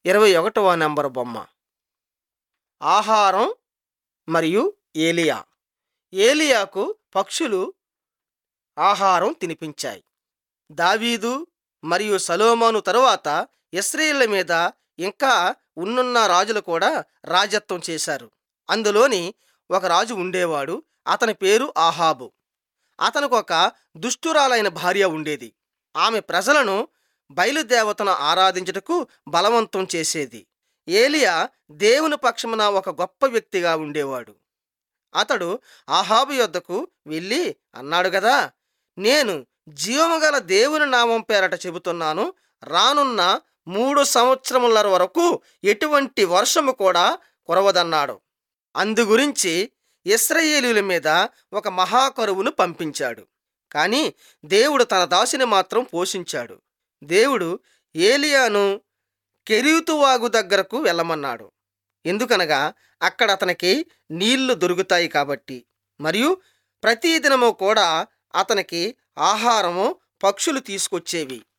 ఇరవై ఒకటవ నెంబర్ బొమ్మ ఆహారం మరియు ఏలియా ఏలియాకు పక్షులు ఆహారం తినిపించాయి దావీదు మరియు సలోమాను తరువాత ఇస్రాయేళ్ల మీద ఇంకా ఉన్నున్న రాజులు కూడా రాజత్వం చేశారు అందులోని ఒక రాజు ఉండేవాడు అతని పేరు ఆహాబు అతనికి ఒక దుష్టురాలైన భార్య ఉండేది ఆమె ప్రజలను బయలుదేవతను ఆరాధించుటకు బలవంతం చేసేది ఏలియా దేవుని పక్షమున ఒక గొప్ప వ్యక్తిగా ఉండేవాడు అతడు ఆహాబు యొద్దకు వెళ్ళి అన్నాడు గదా నేను జీవముగల దేవుని నామం పేరట చెబుతున్నాను రానున్న మూడు సంవత్సరముల వరకు ఎటువంటి వర్షము కూడా కురవదన్నాడు అందుగురించి ఇస్రాయేలీల మీద ఒక మహాకరువును పంపించాడు కానీ దేవుడు తన దాసిని మాత్రం పోషించాడు దేవుడు ఏలియాను కెరీతువాగు దగ్గరకు వెళ్ళమన్నాడు ఎందుకనగా అక్కడ అతనికి నీళ్లు దొరుకుతాయి కాబట్టి మరియు ప్రతిదినము కూడా అతనికి ఆహారము పక్షులు తీసుకొచ్చేవి